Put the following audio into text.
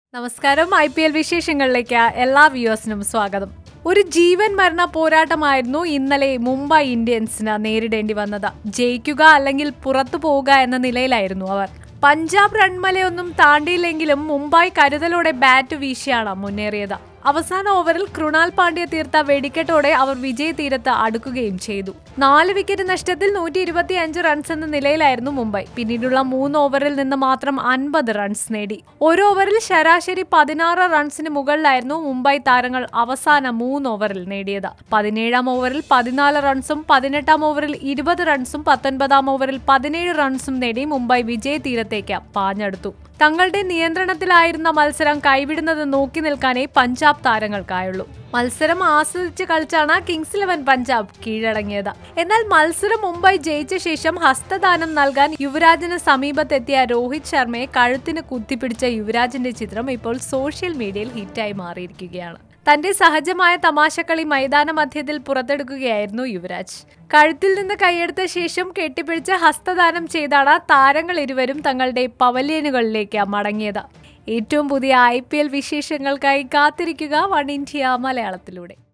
നമസ്കാരം I P L വിശേഷങ്ങളിലേക്ക് എല്ലാ വ്യൂവേഴ്സിനും സ്വാഗതം ഒരു ജീവൻ മരണ പോരാട്ടമായിരുന്നു ഇന്നലെ മുംബൈ ഇന്ത്യൻസിന് നേരിടേണ്ടി വന്നത് ജയിക്കുക അല്ലെങ്കിൽ പുറത്തു പോവുക എന്ന നിലയിലായിരുന്നു അവർ പഞ്ചാബ് റൺമലയൊന്നും താണ്ടിയില്ലെങ്കിലും മുംബൈ കരുതലോടെ ബാറ്റ് വീശിയാണ് മുന്നേറിയത് അവസാന ഓവറിൽ കൃണാൽ പാണ്ഡ്യ തീർത്ത വെടിക്കെട്ടോടെ അവർ വിജയ തീരത്ത് അടുക്കുകയും ചെയ്തു നാല് വിക്കറ്റ് നഷ്ടത്തിൽ നൂറ്റി ഇരുപത്തി അഞ്ച് റൺസ് എന്ന നിലയിലായിരുന്നു മുംബൈ പിന്നീടുള്ള മൂന്ന് ഓവറിൽ നിന്ന് മാത്രം അൻപത് റൺസ് നേടി ഒരു ഓവറിൽ ശരാശരി പതിനാറ് റൺസിന് മുകളിലായിരുന്നു മുംബൈ താരങ്ങൾ അവസാന മൂന്ന് ഓവറിൽ നേടിയത് പതിനേഴാം ഓവറിൽ പതിനാല് റൺസും പതിനെട്ടാം ഓവറിൽ ഇരുപത് റൺസും പത്തൊൻപതാം ഓവറിൽ പതിനേഴ് റൺസും നേടി മുംബൈ വിജയ തീരത്തേക്ക് പാഞ്ഞെടുത്തു തങ്ങളുടെ നിയന്ത്രണത്തിലായിരുന്ന മത്സരം കൈവിടുന്നത് നോക്കി നിൽക്കാനേ പഞ്ചാബ് താരങ്ങൾക്കായുള്ളൂ മത്സരം ആസ്വദിച്ച് കളിച്ചാണ് കിങ്സ് ഇലവൻ പഞ്ചാബ് കീഴടങ്ങിയത് എന്നാൽ മത്സരം മുംബൈ ജയിച്ച ശേഷം ഹസ്തദാനം നൽകാൻ യുവരാജിന് സമീപത്തെത്തിയ രോഹിത് ശർമ്മയെ കഴുത്തിന് കുത്തിപ്പിടിച്ച യുവരാജിന്റെ ചിത്രം ഇപ്പോൾ സോഷ്യൽ മീഡിയയിൽ ഹിറ്റായി മാറിയിരിക്കുകയാണ് തന്റെ സഹജമായ തമാശക്കളി മൈതാന മധ്യത്തിൽ പുറത്തെടുക്കുകയായിരുന്നു യുവരാജ് കഴുത്തിൽ നിന്ന് കൈയെടുത്ത ശേഷം കെട്ടിപ്പിടിച്ച് ഹസ്തദാനം ചെയ്താണ് താരങ്ങൾ ഇരുവരും തങ്ങളുടെ പവലിയനുകളിലേക്ക് മടങ്ങിയത് ഏറ്റവും പുതിയ ഐ പി എൽ വിശേഷങ്ങൾക്കായി കാത്തിരിക്കുക വൺ ഇന്ത്യ മലയാളത്തിലൂടെ